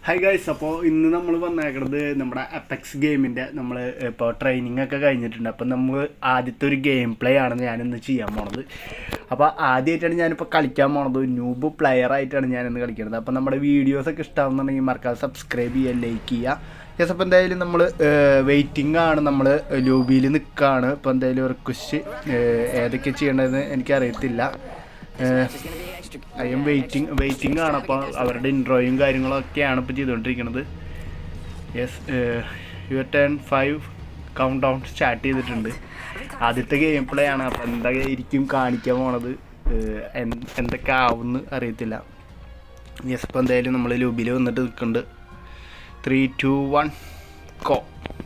Hi guys അപ്പോൾ ഇന്ന് നമ്മൾ വന്നേക്കുന്നത് നമ്മുടെ അപ്പെക്സ് ഗെയിമിൻ്റെ നമ്മൾ ഇപ്പോൾ ട്രെയിനിങ് ഒക്കെ കഴിഞ്ഞിട്ടുണ്ട് അപ്പോൾ നമ്മൾ ആദ്യത്തെ ഒരു ഗെയിം പ്ലേ ആണ് ഞാനിന്ന് ചെയ്യാൻ പോണത് അപ്പോൾ ആദ്യമായിട്ടാണ് ഞാനിപ്പോൾ കളിക്കാൻ പോണത് ന്യൂബ് പ്ലെയർ ആയിട്ടാണ് ഞാനിന്ന് കളിക്കുന്നത് അപ്പോൾ നമ്മുടെ വീഡിയോസൊക്കെ ഇഷ്ടമാകുന്നുണ്ടെങ്കിൽ മറക്കാതെ സബ്സ്ക്രൈബ് ചെയ്യുക ലൈക്ക് ചെയ്യുക യെസ് അപ്പോൾ എന്തായാലും നമ്മൾ വെയിറ്റിംഗ് ആണ് നമ്മൾ ലൂബിയിൽ നിൽക്കുകയാണ് ഇപ്പോൾ എന്തായാലും റിക്വസ്റ്റ് ഏതൊക്കെ ചെയ്യേണ്ടതെന്ന് എനിക്കറിയത്തില്ല ഐ എം വെയിറ്റിംഗ് വെയിറ്റിംഗ് ആണ് അപ്പോൾ അവരുടെ ഇൻട്രോയും കാര്യങ്ങളൊക്കെയാണ് ഇപ്പോൾ ചെയ്തുകൊണ്ടിരിക്കുന്നത് yes your ten five count down start ചെയ്തിട്ടുണ്ട് ആദ്യത്തെ ഗെയിം പ്ലേ ആണ് അപ്പോൾ എന്തായിരിക്കും കാണിക്കാൻ പോണത് ഏഹ്, എന്ത്- എന്തൊക്കെ ആവുമെന്ന് അറിയത്തില്ല യെസ് ഇപ്പോൾ എന്തായാലും നമ്മൾ ലൂബിയിൽ വന്നിട്ട് നിൽക്കുന്നുണ്ട് three two one go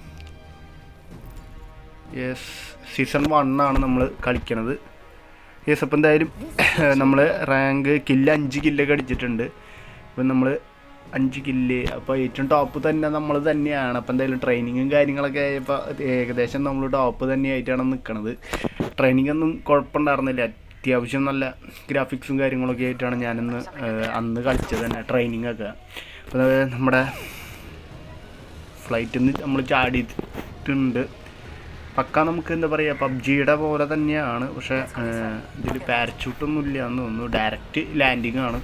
yes season one ആണ് നമ്മൾ കളിക്കണത് യെസ് അപ്പോൾ എന്തായാലും നമ്മൾ റാങ്ക് കില്ല് അഞ്ച് കില്ലൊക്കെ അടിച്ചിട്ടുണ്ട് അപ്പം നമ്മൾ അഞ്ച് കില്ല് അപ്പോൾ ഏറ്റവും ടോപ്പ് തന്നെ നമ്മൾ തന്നെയാണ് അപ്പോൾ എന്തായാലും ട്രെയിനിങ്ങും കാര്യങ്ങളൊക്കെ ഇപ്പോൾ ഏകദേശം നമ്മൾ ടോപ്പ് തന്നെയായിട്ടാണ് നിൽക്കുന്നത് ട്രെയിനിങ് ഒന്നും കുഴപ്പമുണ്ടായിരുന്നില്ല അത്യാവശ്യം നല്ല ഗ്രാഫിക്സും കാര്യങ്ങളൊക്കെ ആയിട്ടാണ് ഞാനിന്ന് ഏഹ്, അന്ന് കളിച്ചത് തന്നെ ട്രെയിനിങ് ഒക്കെ അപ്പോൾ അത് നമ്മുടെ ഫ്ലൈറ്റിൽ നിന്ന് നമ്മൾ ചാടിയിട്ടുണ്ട് പക്ക നമുക്ക് എന്താ പറയുക പബ്ജിയുടെ പോലെ തന്നെയാണ് പക്ഷെ ഇതിൽ പാരച്യൂട്ടൊന്നും ഇല്ല എന്ന് തോന്നുന്നു ഡയറക്റ്റ് ലാൻഡിങ് ആണ്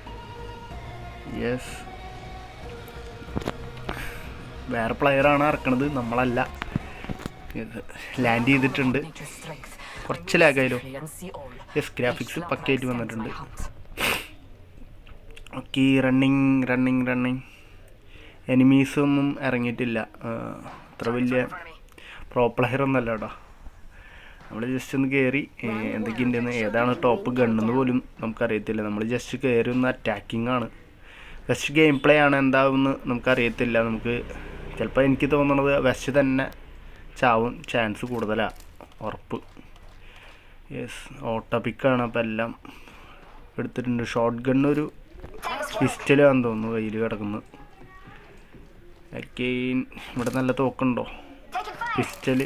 യെസ് വേറെ പ്ലെയറാണ് ഇറക്കണത് നമ്മളല്ല ലാൻഡ് ചെയ്തിട്ടുണ്ട് കുറച്ച് ലാഗായാലോ യെസ് ഗ്രാഫിക്സ് പക്കയായിട്ട് വന്നിട്ടുണ്ട് okay running running running enemies ഒന്നും ഇറങ്ങിയിട്ടില്ല ആ, അത്ര വലിയ പ്രോ പ്ലെയർ ഒന്നല്ല കേട്ടോ നമ്മൾ ജസ്റ്റ് ഒന്ന് കയറി എന്തൊക്കെയുണ്ടെന്ന് ഏതാണ് ടോപ്പ് ഗണ്ണെന്ന് പോലും നമുക്കറിയത്തില്ല നമ്മൾ ജസ്റ്റ് കയറി ഒന്ന് അറ്റാക്കിംഗ് ആണ് വെസ്റ്റ് ഗെയിം പ്ലേ ആണ് എന്താവുമെന്ന് നമുക്കറിയത്തില്ല നമുക്ക് ചിലപ്പോൾ എനിക്ക് തോന്നുന്നത് വെസ്റ്റ് തന്നെ ചാവും ചാൻസ് കൂടുതലാണ് ഉറപ്പ് യെസ് ഓട്ടോ പിക്കാണ് അപ്പോൾ എല്ലാം എടുത്തിട്ടുണ്ട് ഷോർട്ട് ഗണ്ണൊരു പിസ്റ്റലാന്ന് തോന്നുന്നു കയ്യിൽ കിടക്കുന്നത് അഗെയിൻ ഇവിടെ നല്ല തോക്കുണ്ടോ പിസ്റ്റല്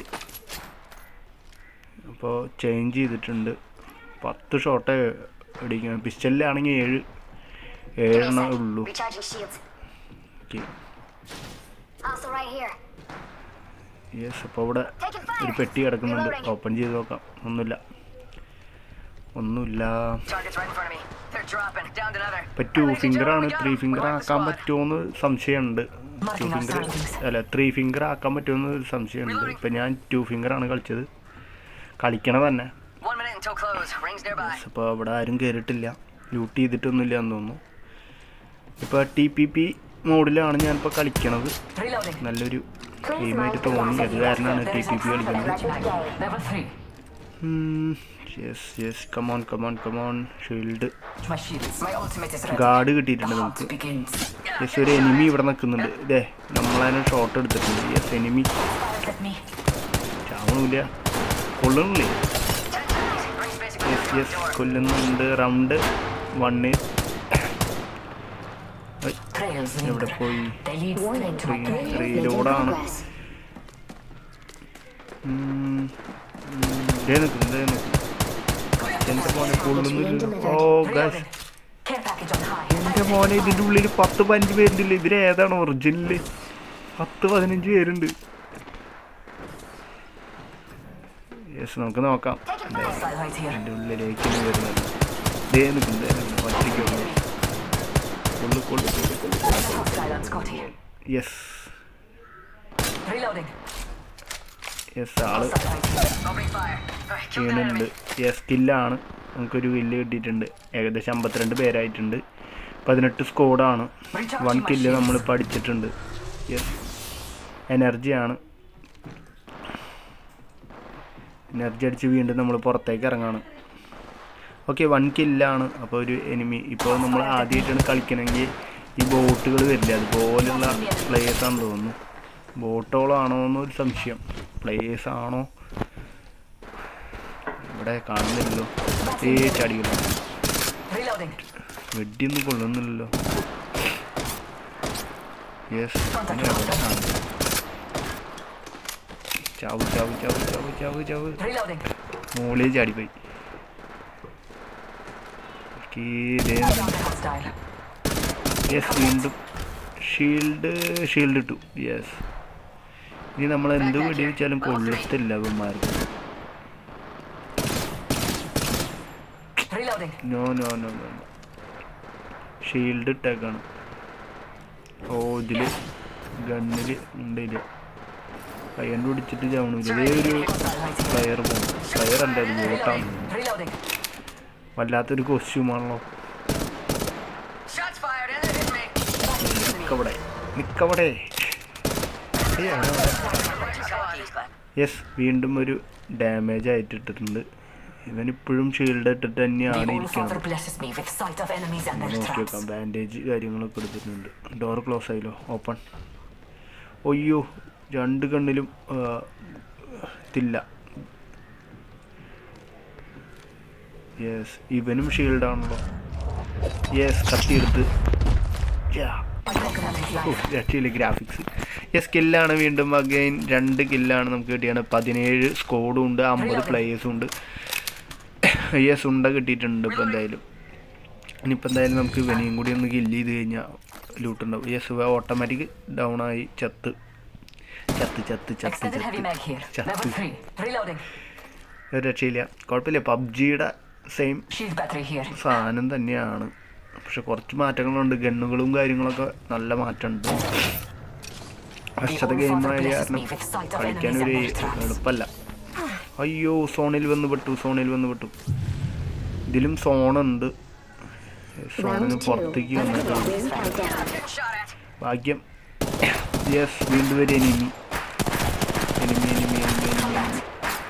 അപ്പോൾ ചേഞ്ച് ചെയ്തിട്ടുണ്ട് പത്ത് ഷോട്ടേ അടിക്കണം പിസ്റ്റലിലാണെങ്കിൽ ഏഴ് ഏഴെണ്ണം ഉള്ളൂ Recharging shields. Okay Also right here. Yes അപ്പോൾ ഇവിടെ ഒരു പെട്ടി കിടക്കുന്നുണ്ട് ഓപ്പൺ ചെയ്ത് നോക്കാം ഒന്നുമില്ല ഒന്നുമില്ല Target's right in front of me. They're dropping. Down another. ഇപ്പം ടു ഫിംഗർ ആണ് ത്രീ ഫിംഗർ ആക്കാൻ പറ്റുമോന്ന് സംശയമുണ്ട് ടു ഫിംഗർ അല്ല ത്രീ ഫിംഗർ ആക്കാൻ പറ്റുമെന്ന് ഒരു സംശയമുണ്ട് ഇപ്പം ഞാൻ ടു ഫിംഗർ ആണ് കളിച്ചത് കളിക്കണ തന്നെ One minute until close. Rings nearby. അപ്പോൾ അവിടെ ആരും കയറിയിട്ടില്ല ലൂട്ട് ചെയ്തിട്ടൊന്നുമില്ല എന്ന് തോന്നുന്നു ഇപ്പോൾ ടി പി പി മോഡിലാണ് ഞാനിപ്പോൾ കളിക്കണത് Reloading. നല്ലൊരു ഗെയിമായിട്ട് തോന്നി അത് കാരണമാണ് ടി പി പി കളിക്കുന്നത് Level three. Yes yes come on come on come on shield My shields. My ultimate is ready. Guard കിട്ടിയിട്ടുണ്ട് നമുക്ക് begins. യെസ് ഒരു എനിമി ഇവിടെ നിൽക്കുന്നുണ്ട് ഇതേ നമ്മളതിനെ ഷോട്ട് എടുത്തിട്ടുണ്ട് യെസ് എനിമി Let me. ചാവണില്ല കൊള്ളണില്ലേ Rings basically യെസ് യെസ് കൊല്ലുന്നുണ്ട് റൗണ്ട് വണ്ണ് trails എവിടെ പോയി They lead Warning. Three- Upgrade three making load ആണ്. progress. ഉം, ഉം, ദേ നിൽക്കുന്നു ദേ നിൽക്കുന്നു എൻ്റെ മോനെ കൊള്ളുന്നില്ലല്ലോ ഓ ഗാസ് Care package on high. എൻ്റെ മോനെ ഇതിൻ്റെ ഉള്ളിൽ പത്ത് പതിനഞ്ച് പേരുണ്ടല്ലോ ഇതിലേതാണ് ഒറിജിനല് പത്ത് പതിനഞ്ച് പേരുണ്ട് യെസ് നമുക്ക് നോക്കാം Hostile right here. എൻ്റെ ഉള്ളിലേക്ക് വരുന്നത് ദേ നിൽക്കുന്നു ദേ നിൽക്കുന്നു ഒറ്റയ്ക്ക് കൊള്ളു കൊള്ളു കൊള്ളു കൊള്ളു കൊള്ളു Hostile on Scotty. Yes Reloading. Yes ആള് Hostile right here. Opening fire. Alright, kill that ചെയ്യണുണ്ട് enemy. യെസ് കില്ലാണ് നമുക്കൊരു കില്ല് കിട്ടിയിട്ടുണ്ട് ഏകദേശം അമ്പത്തിരണ്ട് പേരായിട്ടുണ്ട് പതിനെട്ട് സ്കോഡാണ് വൺ കില്ല് നമ്മളിപ്പോൾ അടിച്ചിട്ടുണ്ട് യെസ് എനർജിയാണ് എനർജി അടിച്ച് വീണ്ടും നമ്മൾ പുറത്തേക്ക് ഇറങ്ങാണ് ഓക്കെ വൺ കില്ലാണ് അപ്പോൾ ഒരു എനിമി ഇപ്പോൾ നമ്മൾ ആദ്യമായിട്ടാണ് കളിക്കണമെങ്കിൽ ഈ ബോട്ടുകൾ വരില്ല അതുപോലുള്ള പ്ലേയേഴ്സ് ആണെന്ന് തോന്നുന്നു ബോട്ടുകളാണോ എന്നൊരു സംശയം പ്ലേയേഴ്സ് ആണോ ഇവിടെ കാണുന്നില്ലല്ലോ ഏ ചടികളോ Reloading. വെടിയൊന്നും കൊള്ളുന്നില്ലല്ലോ യെസ് ചാവ് ചാവ് ചാവ് ചാവ് ചാവ് ചാവ് Reloading. മുകളിൽ ചാടിപ്പോയി ഓക്കേ, ദേ Down the hostile. യെസ് വീണ്ടും ഷീൽഡ് ഷീൽഡ് ഇട്ടു യെസ് ഇനി നമ്മൾ എന്ത് വെടി വെച്ചാലും കൊള്ളത്തില്ല അവന്മാർക്ക് Reloading. No no no no shield ഇട്ടേക്കാണ് ഓ ഇതില് ഗണ്ണില് ഉണ്ട് ഇതില് കയ്യണ്ട് പിടിച്ചിട്ട് ചവണില്ല ഇതേ ഒരു Hostile right here. പ്ലെയർ പോകും പ്ലെയർ അല്ല ഇത് ബോട്ടാണ് Reloading. Reloading. വല്ലാത്തൊരു കോസ്റ്റ്യൂമാണല്ലോ Shots fired. Enemy hit me. നിക്കവിടെ നിക്കവിടെ യെസ് വീണ്ടും ഒരു ഡാമേജ് ആയിട്ട് ഇട്ടിട്ടുണ്ട് ഇവനിപ്പോഴും ഷീൽഡ് ഇട്ടിട്ട് The തന്നെയാണ് All ഇരിക്കുന്നത് Father blesses me with sight of enemies and their നോക്കി traps. വെക്കാം ബാൻഡേജ് കാര്യങ്ങളൊക്കെ എടുത്തിട്ടുണ്ട് ഡോർ ക്ലോസ് ആയില്ലോ ഓപ്പൺ ഒയ്യോ രണ്ട് കണ്ണിലും ആ, ഇതില്ല യെസ് ഇവനും ഷീൽഡാണല്ലോ യെസ് കത്തിയെടുത്ത് Yeah. I recommend his life. രക്ഷയില്ല ഗ്രാഫിക്സ് യെസ് കില്ലാണ് വീണ്ടും അഗൈൻ രണ്ട് കില്ലാണ് നമുക്ക് കിട്ടിയാണ് പതിനേഴ് സ്കോഡും ഉണ്ട് അമ്പത് പ്ലേയേഴ്സും ഉണ്ട് യെസ് ഉണ്ട കിട്ടിയിട്ടുണ്ട് ഇപ്പോൾ എന്തായാലും ഇനിയിപ്പോൾ എന്തായാലും നമുക്ക് ഇവനെയും കൂടി ഒന്ന് കില്ല് ചെയ്ത് കഴിഞ്ഞാൽ ലൂട്ടുണ്ടാവും യെസ് ഓട്ടോമാറ്റിക് ഡൗൺ ആയി ചത്ത് ചത്ത് ചത്ത് ചത്ത് Extended heavy mag here. ചത്ത് Level ചത്ത് 3. Reloading. ഒരു രക്ഷയില്ല കുഴപ്പമില്ല പബ്ജിയുടെ സെയിം Shield battery here. സാധനം തന്നെയാണ് പക്ഷെ കുറച്ച് മാറ്റങ്ങളുണ്ട് ഗണ്ണുകളും കാര്യങ്ങളൊക്കെ നല്ല മാറ്റമുണ്ട് വർഷത്തെ ഗെയിമായ കാരണം കളിക്കാൻ ഒരു എളുപ്പമല്ല അയ്യോ സോണിൽ വന്ന് പെട്ടു സോണിൽ വന്ന് പെട്ടു ഇതിലും സോണുണ്ട് സോണിന് പുറത്തേക്ക് വന്നിട്ട് Ring countdown. ഭാഗ്യം യെസ് വീണ്ടും ഒരു enemy enemy enemy enemy enemy enemy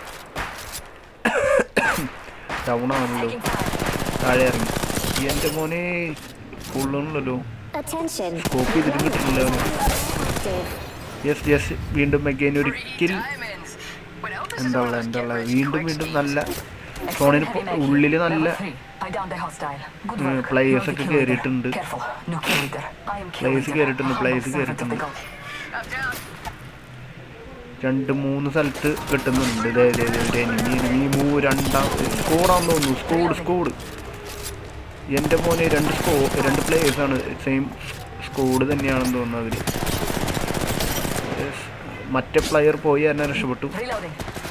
down ആണല്ലോ Taking fire. താഴെ ഇറങ്ങി എൻ്റെ മോനെ ഫുള്ളാണല്ലോ Attention. സ്കോപ്പ് ചെയ്തിട്ട് കിട്ടില്ല അവന് Active. യെസ് യെസ് വീണ്ടും അഗൈൻ ഒരിക്കൽ Diamonds. When Elvis എന്താ ഉള്ളത് എന്താ ഉള്ളത് വീണ്ടും വീണ്ടും നല്ല സോണിന് Extended heavy mag ഉള്ളിൽ here. നല്ല Level 3. I downed a hostile. Good ഉം, work. players You're the ഒക്കെ kill leader. കേറിയിട്ടുണ്ട്. Careful. No kill leader. I am kill Players leader. കേറിയിട്ടുണ്ട്, Humble players servant of the കേറിയിട്ടുണ്ട്. gods. I'm down. രണ്ട് മൂന്ന് സ്ഥലത്ത് കിട്ടുന്നുണ്ട് ഇതേ ഇതേ ഇതേ ഒരു എനിമി എനിമി മൂ രണ്ടാം സ്കോഡാന്ന് തോന്നുന്നു സ്കോഡ് സ്കോഡ് എൻ്റെ മോനെ രണ്ട് സ്കോ രണ്ട് പ്ലേയേഴ്സാണ് സെയിം സ്കോഡ് തന്നെയാണെന്ന് തോന്നുന്നു അവർ മറ്റേ പ്ലെയർ പോയി തന്നെ രക്ഷപ്പെട്ടു Reloading.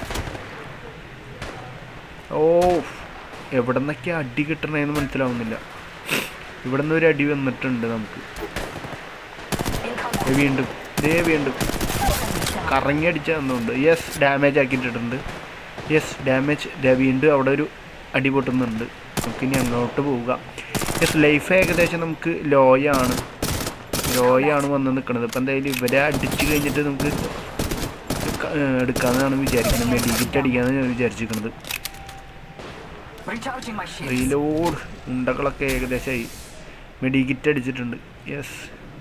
ഓ എവിടെ നിന്നൊക്കെ അടി കിട്ടണേന്ന് മനസ്സിലാവുന്നില്ല ഇവിടെ നിന്ന് ഒരു അടി വന്നിട്ടുണ്ട് നമുക്ക് Incoming. ദേ വീണ്ടും ദേ വീണ്ടും കറങ്ങി അടിച്ച തന്നുണ്ട് യെസ് ഡാമേജ് ആക്കിയിട്ടിട്ടുണ്ട് യെസ് ഡാമേജ് വീണ്ടും അവിടെ ഒരു അടി പൊട്ടുന്നുണ്ട് നമുക്ക് ഇനി അങ്ങോട്ട് പോവുക യെസ് ലൈഫ് ഏകദേശം നമുക്ക് ലോയാണ് ലോയാണ് വന്ന് നിൽക്കുന്നത് ഇപ്പം എന്തായാലും ഇവരെ അടിച്ച് കഴിഞ്ഞിട്ട് നമുക്ക് ക- ഏർ എടുക്കാമെന്നാണ് വിചാരിക്കുന്നത് മെഡിക്കിറ്റ് അടിക്കാമെന്ന് ഞാൻ വിചാരിച്ചിരിക്കുന്നത് Recharging my shields. റീലോഡ് ഉണ്ടകളൊക്കെ ഏകദേശമായി മെഡിക്കിറ്റ് അടിച്ചിട്ടുണ്ട് യെസ്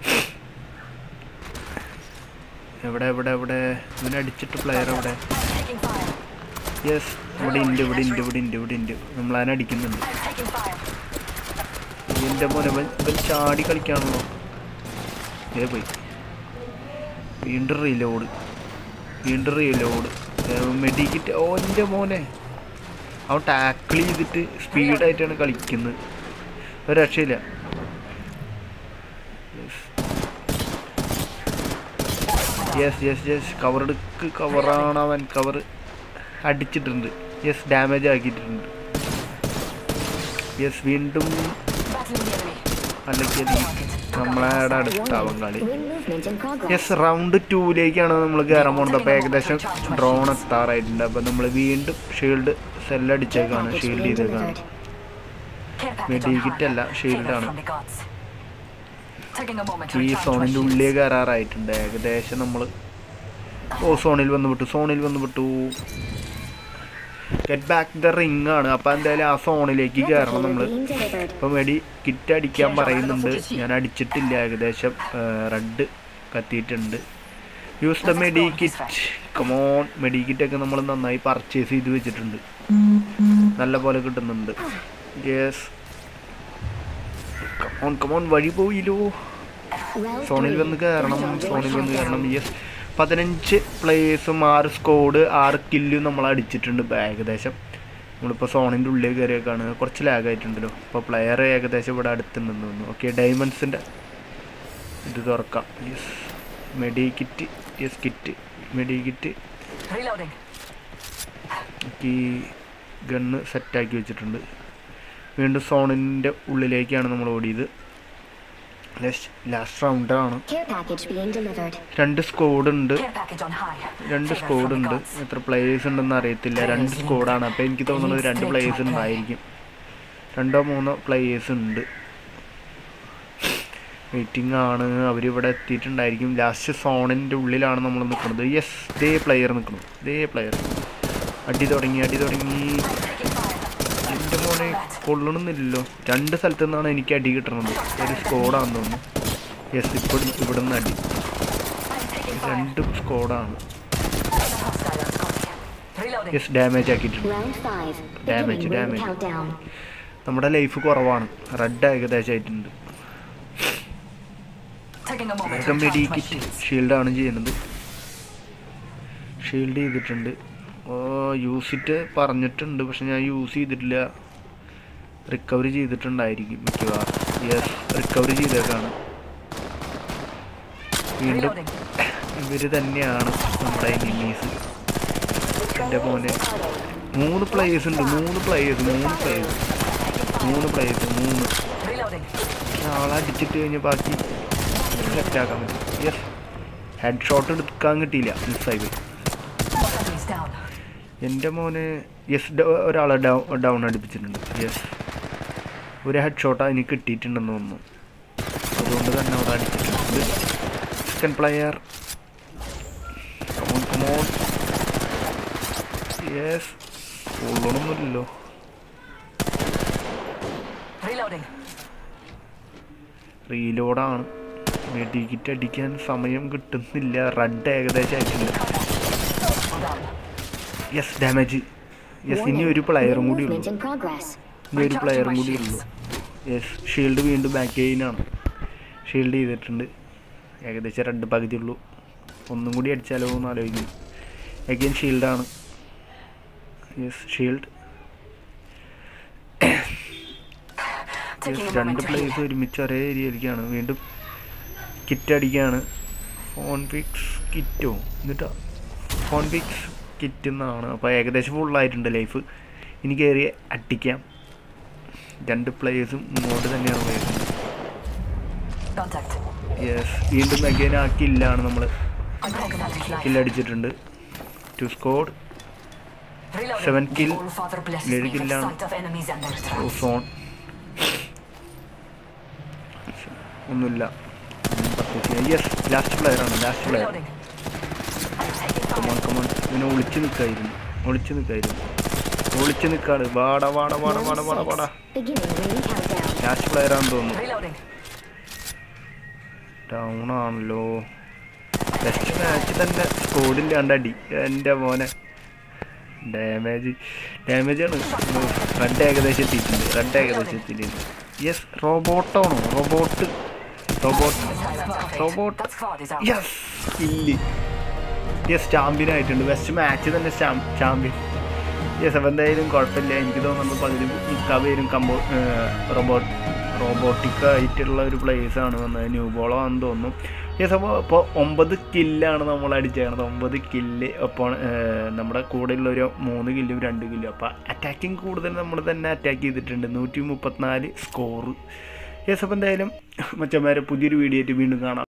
എവിടെ എവിടെ എവിടെ ഇവനെ അടിച്ചിട്ട് പ്ലെയർ എവിടെ Taking fire. യെസ് ഇവിടെ ഉണ്ട് ഇവിടെ ഉണ്ട് ഇവിടെ ഉണ്ട് ഇവിടെ ഉണ്ട് നമ്മളതിനെ അടിക്കുന്നുണ്ട് I'm taking fire. എൻ്റെ മോനെ ഇവൻ ഇവൻ ചാടി കളിക്കാണല്ലോ ഏ പോയി വീണ്ടും റീലോഡ് വീണ്ടും റീലോഡ് മെഡിക്കിറ്റ് ഓ എൻ്റെ മോനെ അവൻ ടാക്കിൾ ചെയ്തിട്ട് സ്പീഡായിട്ടാണ് കളിക്കുന്നത് ഒരു രക്ഷയില്ല യെസ് യെസ് യെസ് കവർ എടുക്ക് കവറാണ് അവൻ കവർ അടിച്ചിട്ടുണ്ട് യെസ് ഡാമേജ് ആക്കിയിട്ടുണ്ട് യെസ് വീണ്ടും Battling the enemy. അല്ലെങ്കിൽ നമ്മളെ അടുത്താവും കളി Ring movement in progress. Yes round ടൂയിലേക്കാണ് നമ്മൾ കയറാൻ പോകുന്നത് അപ്പോൾ ഏകദേശം ഡ്രോൺ എത്താറായിട്ടുണ്ട് അപ്പോൾ നമ്മൾ വീണ്ടും ഷീൽഡ് സെല്ലടിച്ചേക്കാണ് Package ഷീൽഡ് being ചെയ്തേക്കാണ് delivered. Care package on Medikit hand. അല്ല, shield Favor ആണ്. from the gods. Taking a moment to ഈ recharge my സോണിൻ്റെ shields. ഉള്ളിൽ കയറാറായിട്ടുണ്ട് ഏകദേശം നമ്മൾ ഓ സോണിൽ വന്ന് വിട്ടു സോണിൽ വന്ന് വിട്ടു ഗെറ്റ് ബാക്ക് ദ റിംഗ് ആണ് അപ്പോൾ എന്തായാലും ആ സോണിലേക്ക് കയറണം നമ്മൾ Replicator being delivered. ഇപ്പം വെടി കിറ്റ് അടിക്കാൻ പറയുന്നുണ്ട് ഞാൻ അടിച്ചിട്ടില്ല ഏകദേശം റെഡ് കത്തിയിട്ടുണ്ട് use the medkit come on മെഡി കിറ്റൊക്കെ നമ്മൾ നന്നായി പർച്ചേസ് ചെയ്ത് വെച്ചിട്ടുണ്ട് നല്ല പോലെ കിട്ടുന്നുണ്ട് യെസ് കമോൺ കമോൺ വഴി പോയില്ലോ Round സോണിൽ three. വന്ന് കയറണം Recharging സോണിൽ വന്ന് countdown. കയറണം യെസ് പതിനഞ്ച് പ്ലേയേഴ്സും ആറ് സ്കോഡ് ആറ് കില്ലും നമ്മൾ അടിച്ചിട്ടുണ്ട് ഇപ്പം ഏകദേശം നമ്മളിപ്പോൾ സോണിൻ്റെ ഉള്ളിൽ കയറിയേക്കാണ് കുറച്ച് ലാഗ് ആയിട്ടുണ്ടല്ലോ അപ്പോൾ പ്ലെയർ ഏകദേശം ഇവിടെ അടുത്തുണ്ടെന്ന് തോന്നുന്നു ഓക്കെ ഡയമണ്ട്സിൻ്റെ ഇത് തുറക്കാം yes medkit yes kit medkit Reloading. ഈ ഗണ്ണ് സെറ്റാക്കി വെച്ചിട്ടുണ്ട് വീണ്ടും സോണിൻ്റെ ഉള്ളിലേക്കാണ് നമ്മൾ ഓടിയത് ലാസ്റ്റ് റൗണ്ടാണ് Care package being delivered. രണ്ട് സ്കോഡ് ഉണ്ട് Care package on high. രണ്ട് Favor സ്കോഡ് from the ഉണ്ട് gods. എത്ര പ്ലേയേഴ്സ് ഉണ്ടെന്ന് അറിയത്തില്ല രണ്ട് സ്കോഡാണ് അപ്പോൾ എനിക്ക് തോന്നുന്നത് രണ്ട് പ്ലേയേഴ്സ് ഉണ്ടായിരിക്കും രണ്ടോ മൂന്നോ പ്ലേയേഴ്സ് ഉണ്ട് വെയിറ്റിംഗ് ആണ് അവരിവിടെ എത്തിയിട്ടുണ്ടായിരിക്കും ലാസ്റ്റ് സോണിൻ്റെ ഉള്ളിലാണ് നമ്മൾ നിൽക്കുന്നത് യെസ് ദേ പ്ലെയർ നിൽക്കുന്നു ദേ പ്ലെയർ അടി തുടങ്ങി അടി തുടങ്ങി എൻ്റെ മോനെ കൊള്ളണമെന്നില്ലല്ലോ രണ്ട് സ്ഥലത്തു നിന്നാണ് എനിക്ക് അടി കിട്ടുന്നത് ഒരു സ്കോഡാണെന്ന് തോന്നുന്നു യെസ് ഇപ്പോൾ ഇവിടെ നിന്ന് അടി രണ്ട് സ്കോഡാണ് Hostile on Scorpion. Reloading. Yes damage ആക്കിയിട്ടുണ്ട് Round 5. Damage, Beginning ring damage. countdown. നമ്മുടെ ലൈഫ് കുറവാണ് റെഡ് ഏകദേശം ആയിട്ടുണ്ട് Taking a moment to വേഗം recharge my മെഡിക്കിറ്റ് shields. ഷീൽഡാണ് ചെയ്യുന്നത് ഷീൽഡ് ചെയ്തിട്ടുണ്ട് ഓ യൂസ് ഇറ്റ് പറഞ്ഞിട്ടുണ്ട് പക്ഷെ ഞാൻ യൂസ് ചെയ്തിട്ടില്ല റിക്കവറി ചെയ്തിട്ടുണ്ടായിരിക്കും മിക്കവാറും യെസ് റിക്കവറി ചെയ്തേക്കാണ് വീണ്ടും Reloading. ഇവര് തന്നെയാണ് നമ്മുടെ എനിമീസ് എൻ്റെ മോനെ മൂന്ന് പ്ലേയേഴ്സ് ഉണ്ട് മൂന്ന് പ്ലേയേഴ്സ് മൂന്ന് പ്ലേയേഴ്സ് മൂന്ന് പ്ലേയേഴ്സ് മൂന്ന് Reloading. ആളെ അടിച്ചിട്ട് കഴിഞ്ഞ് ബാക്കി സെറ്റാക്കാൻ പറ്റും യെസ് ഹെഡ് ഷോട്ട് എടുക്കാൻ കിട്ടിയില്ല മിസ്സായി പോയി Enemies down. എൻ്റെ മോനെ യെസ് ഒരാളെ ഡൗൺ ഡൗൺ അടുപ്പിച്ചിട്ടുണ്ട് യെസ് ഒരു ഹെഡ് ഷോട്ട് അതിന് കിട്ടിയിട്ടുണ്ടെന്ന് തോന്നുന്നു അതുകൊണ്ട് തന്നെ അവിടെ അടിച്ചിട്ടുണ്ട് second player come on come on yes കൊള്ളണമെന്നില്ലല്ലോ Reloading. റീലോഡാണ് മെഡിക്കിറ്റ് അടിക്കാൻ സമയം കിട്ടുന്നില്ല റെഡ് ഏകദേശം ആയിട്ടുണ്ട് Down. യെസ് ഡാമേജ് യെസ് ഇനി ഒരു Warning, പ്ലെയറും new കൂടി ഉള്ളൂ movement in progress. ഇനി ഒരു പ്ലെയറും കൂടി ഉള്ളൂ യെസ് ഷീൽഡ് വീണ്ടും ബാക്ക് ഗെയിനാണ് ഷീൽഡ് ചെയ്തിട്ടുണ്ട് ഏകദേശം രണ്ട് പകുതി ഉള്ളൂ ഒന്നും കൂടി അടിച്ചാലോ എന്ന് ആലോചിക്കുന്നു അഗെയിൻ ഷീൽഡാണ് യെസ് ഷീൽഡ് Taking a രണ്ട് moment to പ്ലേസ് heal. ഒരുമിച്ച് ഒരേ ഏരിയയിലേക്കാണ് വീണ്ടും കിറ്റ് അടിക്കുകയാണ് ഫോൺ ഫിക്സ് കിറ്റോ എന്നിട്ടാ ഫോൺ ഫിക്സ് കിറ്റ് എന്നാണ് അപ്പോൾ ഏകദേശം ഫുള്ളായിട്ടുണ്ട് ലൈഫ് ഇനി കയറി അടിക്കാം രണ്ട് പ്ലേയേഴ്സും മുന്നോട്ട് തന്നെയാണ് പോയത് Contact. യെസ് വീണ്ടും അഗൈൻ ആ കില്ലാണ് നമ്മൾ I'm taking out his life. കില്ലടിച്ചിട്ടുണ്ട് two squad Reloading. Seven kill. All Father blesses ഏഴ് me with കില്ലാണ്. sight of enemies and their traps. സോൺ ഒന്നുമില്ല യെസ് ലാസ്റ്റ് പ്ലെയറാണ് last player Reloading. I'm taking fire. Come on come on ഇവനെ ഒളിച്ചു നിൽക്കായിരുന്നു ഒളിച്ചു നിൽക്കായിരുന്നു ഒളിച്ചു നിൽക്കാണ് വാട വാട വാട വാട വാട വാട Round 6. Beginning ring countdown. Last player ആണെന്ന് തോന്നുന്നു Reloading. ഡൗൺ ആണല്ലോ ടെസ്റ്റ് മാച്ച് തന്നെ സ്കോഡില്ലാണ്ട് അടി എൻ്റെ മോനെ ഡാമേജ് ഡാമേജ് ആണ് റെഡ് ഏകദേശം എത്തിയിട്ടുണ്ട് റെഡ് ഏകദേശം എത്തിയിട്ടുണ്ട് യെസ് റോബോട്ടാണോ robot robot robot That squad is out. Yes ഇല്ലി യെസ് ചാമ്പ്യൻ ആയിട്ടുണ്ട് ബെസ്റ്റ് മാച്ച് തന്നെ ചാമ്പ്യൻ യെസ് അപ്പോൾ എന്തായാലും കുഴപ്പമില്ല എനിക്ക് തോന്നുന്നത് പകുതി മിക്ക പേരും കമ്പോ റോബോട്ട് റോബോട്ടിക് ആയിട്ടുള്ള ഒരു പ്ലേസ് ആണ് വന്നത് ന്യൂ ബോളോ ആണെന്ന് തോന്നുന്നു യെസ് അപ്പോൾ ഇപ്പോൾ ഒമ്പത് കില്ലാണ് നമ്മൾ അടിച്ചേക്കണത് ഒമ്പത് കില്ല് അപ്പോൾ നമ്മുടെ കൂടെയുള്ള ഒരു മൂന്ന് കില്ലും രണ്ട് കില്ലും അപ്പോൾ അറ്റാക്കിങ് കൂടുതൽ നമ്മൾ തന്നെ അറ്റാക്ക് ചെയ്തിട്ടുണ്ട് നൂറ്റി മുപ്പത്തിനാല് സ്കോറ് യെസ് അപ്പോൾ എന്തായാലും മച്ചന്മാരെ പുതിയൊരു വീഡിയോ ആയിട്ട് വീണ്ടും കാണാം